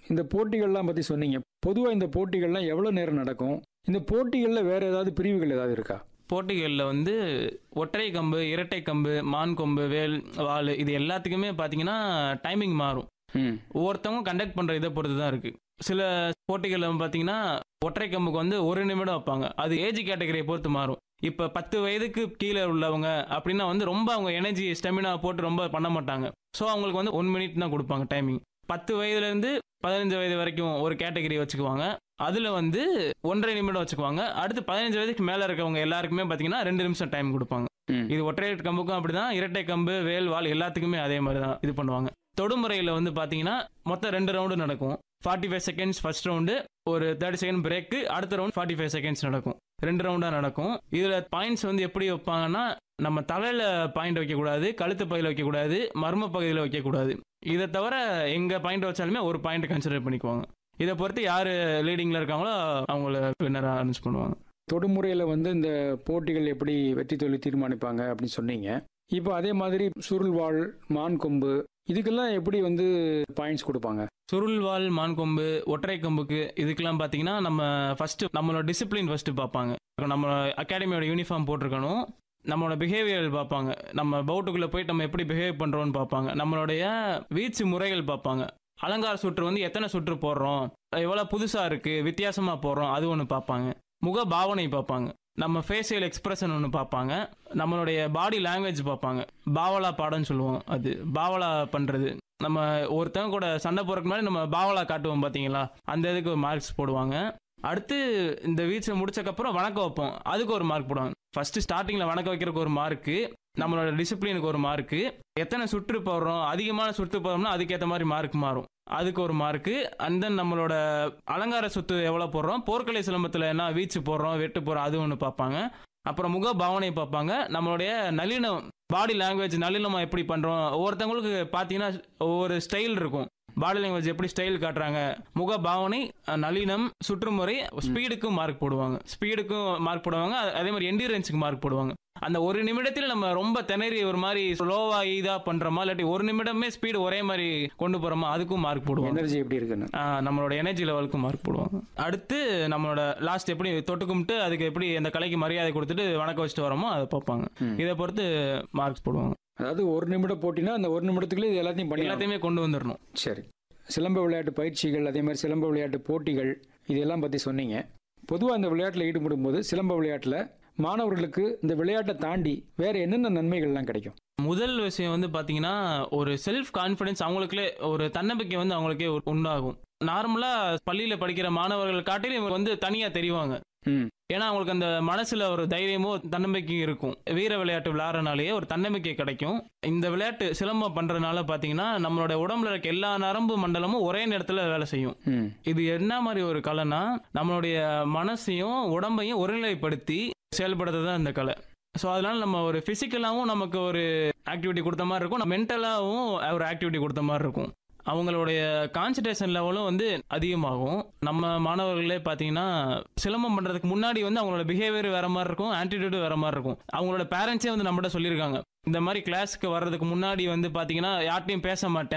இந்த போட்டிகள்லாம் பற்றி சொன்னீங்க பொதுவாக இந்த போட்டிகள்லாம் எவ்வளோ நேரம் நடக்கும் இந்த போட்டிகளில் வேற ஏதாவது பிரிவுகள் ஏதாவது இருக்கா போட்டிகளில் வந்து ஒற்றை கம்பு இரட்டை கம்பு மான் கொம்பு வேல் வாள் இது எல்லாத்துக்குமே பார்த்தீங்கன்னா டைமிங் மாறும் ம் ஒவ்வொருத்தவங்க கண்டக்ட் பண்ணுற இதை பொறுத்து தான் இருக்குது சில போட்டிகளில் பார்த்தீங்கன்னா ஒற்றை கம்புக்கு வந்து ஒரு நிமிடம் வைப்பாங்க அது ஏஜ் கேட்டகரியை பொறுத்து மாறும் இப்போ பத்து வயதுக்கு கீழே உள்ளவங்க அப்படின்னா வந்து ரொம்ப அவங்க எனர்ஜி ஸ்டெமினா போட்டு ரொம்ப பண்ண மாட்டாங்க ஸோ அவங்களுக்கு வந்து ஒன் மினிட் தான் கொடுப்பாங்க டைமிங் பத்து வயதுலேருந்து பதினஞ்சு வயது வரைக்கும் ஒரு கேட்டகரி வச்சுக்குவாங்க அதில் வந்து ஒன்றரை நிமிடம் வச்சுக்குவாங்க அடுத்து பதினஞ்சு வயதுக்கு மேலே இருக்கவங்க எல்லாருக்குமே பார்த்தீங்கன்னா ரெண்டு நிமிஷம் டைம் கொடுப்பாங்க ம் இது ஒற்றை கம்புக்கும் அப்படிதான் இரட்டை கம்பு வேல் வால் எல்லாத்துக்குமே அதே மாதிரி தான் இது பண்ணுவாங்க தொடுமுறையில் வந்து பார்த்தீங்கன்னா மொத்தம் ரெண்டு ரவுண்டு நடக்கும் forty five seconds first round ஒரு தேர்ட்டி செகண்ட் பிரேக்கு அடுத்த ரவுண்ட் ஃபார்ட்டி ஃபைவ் செகண்ட்ஸ் நடக்கும் ரெண்டு ரவுண்டாக நடக்கும் இதில் பாயிண்ட்ஸ் வந்து எப்படி வைப்பாங்கன்னா நம்ம தலையில் பாயிண்ட் வைக்கக்கூடாது கழுத்து பகுதியில் வைக்கக்கூடாது மர்ம பகுதியில் வைக்கக்கூடாது இதை தவிர எங்கே பாயிண்ட் வச்சாலுமே ஒரு பாயிண்ட் கன்சிடர் பண்ணிக்குவாங்க இதை பொறுத்து யார் லீடிங்கில் இருக்காங்களோ அவங்கள வின்னராக அனௌன்ஸ் பண்ணுவாங்க தொடுமுறையில் வந்து இந்த போட்டிகள் எப்படி வெற்றி தோல்வி தீர்மானிப்பாங்க அப்படின்னு சொன்னீங்க இப்போ அதே மாதிரி சுருள்வாள் மான் கொம்பு இதுக்கெல்லாம் எப்படி வந்து பாயிண்ட்ஸ் கொடுப்பாங்க சுருள்வால் மான்கொம்பு ஒற்றை கொம்புக்கு இதுக்கெல்லாம் பார்த்தீங்கன்னா நம்ம ஃபர்ஸ்ட் நம்மளோட டிசிப்ளின் ஃபர்ஸ்ட் பார்ப்பாங்க நம்ம அகாடமியோட யூனிஃபார்ம் போட்டிருக்கணும் நம்மளோட பிஹேவியர் பார்ப்பாங்க நம்ம பவுட்டுக்குள்ளே போயிட்டு நம்ம எப்படி பிஹேவ் பண்ணுறோம்னு பார்ப்பாங்க நம்மளுடைய வீச்சு முறைகள் பார்ப்பாங்க அலங்கார சுற்று வந்து எத்தனை சுற்று போடுறோம் எவ்வளோ புதுசாக இருக்குது வித்தியாசமாக போடுறோம் அது ஒன்று பார்ப்பாங்க முக பாவனை பார்ப்பாங்க நம்ம ஃபேஷியல் எக்ஸ்பிரஷன் ஒன்று பார்ப்பாங்க நம்மளுடைய பாடி லாங்குவேஜ் பார்ப்பாங்க பாவலா பாடம்னு சொல்லுவோம் அது பாவலா பண்ணுறது நம்ம ஒருத்தவங்க கூட சண்டை போறதுக்கு முன்னாடி நம்ம பாவலா காட்டுவோம் பார்த்தீங்களா அந்த இதுக்கு மார்க்ஸ் போடுவாங்க அடுத்து இந்த வீச்சை முடிச்சக்கப்புறம் வணக்கம் வைப்போம் அதுக்கு ஒரு மார்க் போடுவாங்க ஃபர்ஸ்ட் ஸ்டார்டிங்கில் வணக்கம் வைக்கிறதுக்கு ஒரு மார்க்கு நம்மளோட டிசிப்ளினுக்கு ஒரு மார்க்கு எத்தனை சுற்று போடுறோம் அதிகமான சுற்று போடுறோம்னா அதுக்கேற்ற மாதிரி மார்க் மாறும் அதுக்கு ஒரு மார்க்கு அண்ட் தென் நம்மளோட அலங்கார சுத்து எவ்வளோ போடுறோம் போர்க்கலை சிலம்பத்தில் என்ன வீச்சு போடுறோம் வெட்டு போடுறோம் அது ஒன்று பார்ப்பாங்க அப்புறம் முக பாவனை பார்ப்பாங்க நம்மளுடைய நளினம் பாடி லாங்குவேஜ் நளினமாக எப்படி பண்ணுறோம் ஒவ்வொருத்தவங்களுக்கு பார்த்தீங்கன்னா ஒவ்வொரு ஸ்டைல் இருக்கும் பாடி லாங்குவேஜ் எப்படி ஸ்டைல் காட்டுறாங்க முக பாவனை அஹ், நளினம் சுற்றுமுறை ஸ்பீடுக்கும் மார்க் போடுவாங்க ஸ்பீடுக்கும் மார்க் போடுவாங்க அ- அதே மாதிரி என்டியூரன்ஸுக்கு மார்க் போடுவாங்க அந்த ஒரு நிமிடத்தில் நம்ம ரொம்ப திணறி ஒரு மாதிரி ஸ்லோவா இதா பண்றோமா இல்லாட்டி ஒரு நிமிடமே ஸ்பீடு ஒரே மாதிரி கொண்டு போறோமா அதுக்கும் மார்க் போடுவாங்க எனர்ஜி எப்படி இருக்குன்னு ஆ, நம்மளோட எனர்ஜி லெவலுக்கு மார்க் போடுவாங்க அடுத்து நம்மளோட லாஸ்ட் எப்படி தொட்டு கும்பிட்டு அதுக்கு எப்படி அந்த கலைக்கு மரியாதை கொடுத்துட்டு வணக்கம் வச்சுட்டு வரோமோ அதை பார்ப்பாங்க ம். இதை பொறுத்து மார்க்ஸ் போடுவாங்க அதாவது ஒரு நிமிட போட்டினா அந்த ஒரு நிமிடத்துக்குள்ளே இது எல்லாத்தையும் பண்ணி எல்லாத்தையுமே கொண்டு வந்துடணும் சரி சிலம்ப விளையாட்டு பயிற்சிகள் அதே மாதிரி சிலம்ப விளையாட்டு போட்டிகள் இதெல்லாம் பற்றி சொன்னீங்க பொதுவாக இந்த விளையாட்டில் ஈடுபடும் போது சிலம்ப விளையாட்டில் மாணவர்களுக்கு இந்த விளையாட்டை தாண்டி வேற என்னென்ன நன்மைகள்லாம் கிடைக்கும் முதல் விஷயம் வந்து பாத்தீங்கன்னா ஒரு செல்ஃப் கான்ஃபிடன்ஸ் அவங்களுக்குள்ளே ஒரு தன்னம்பிக்கை வந்து அவங்களுக்கே ஒரு உண்டாகும் நார்மலா பள்ளியில படிக்கிற மாணவர்கள் காட்டிலும் இவங்க வந்து தனியா தெரிவாங்க ம் ஏன்னா அவங்களுக்கு அந்த மனசுல ஒரு தைரியமோ தன்னம்பிக்கையும் இருக்கும் வீர விளையாட்டு விளையாடுறனாலேயே ஒரு தன்னம்பிக்கை கிடைக்கும் இந்த விளையாட்டு சிலம்பம் பண்றதுனால பாத்தீங்கன்னா நம்மளோட உடம்புல இருக்க எல்லா நரம்பு மண்டலமும் ஒரே நேரத்துல வேலை செய்யும் ம் இது என்ன மாதிரி ஒரு கலைனா நம்மளுடைய மனசையும் உடம்பையும் ஒருநிலைப்படுத்தி செயல்படுறது தான் இந்த கலை ஸோ அதனால நம்ம ஒரு ஃபிசிக்கலாகவும் நமக்கு ஒரு ஆக்டிவிட்டி கொடுத்த மாதிரி இருக்கும் மென்டலாகவும் ஒரு ஆக்டிவிட்டி கொடுத்த மாதிரி இருக்கும் அவங்களுடைய கான்சன்ட்ரேஷன் லெவலும் வந்து அதிகமாகும் நம்ம மாணவர்களே பார்த்தீங்கன்னா சிலம்பம் பண்ணுறதுக்கு முன்னாடி வந்து அவங்களோட பிஹேவியர் வேற மாதிரி இருக்கும் ஆட்டிடியூடு வேற மாதிரி இருக்கும் அவங்களோட பேரண்ட்ஸே வந்து நம்மகிட்ட சொல்லியிருக்காங்க இந்த மாதிரி கிளாஸ்க்கு வர்றதுக்கு முன்னாடி வந்து பார்த்தீங்கன்னா யார்ட்டையும் பேச மாட்டேன்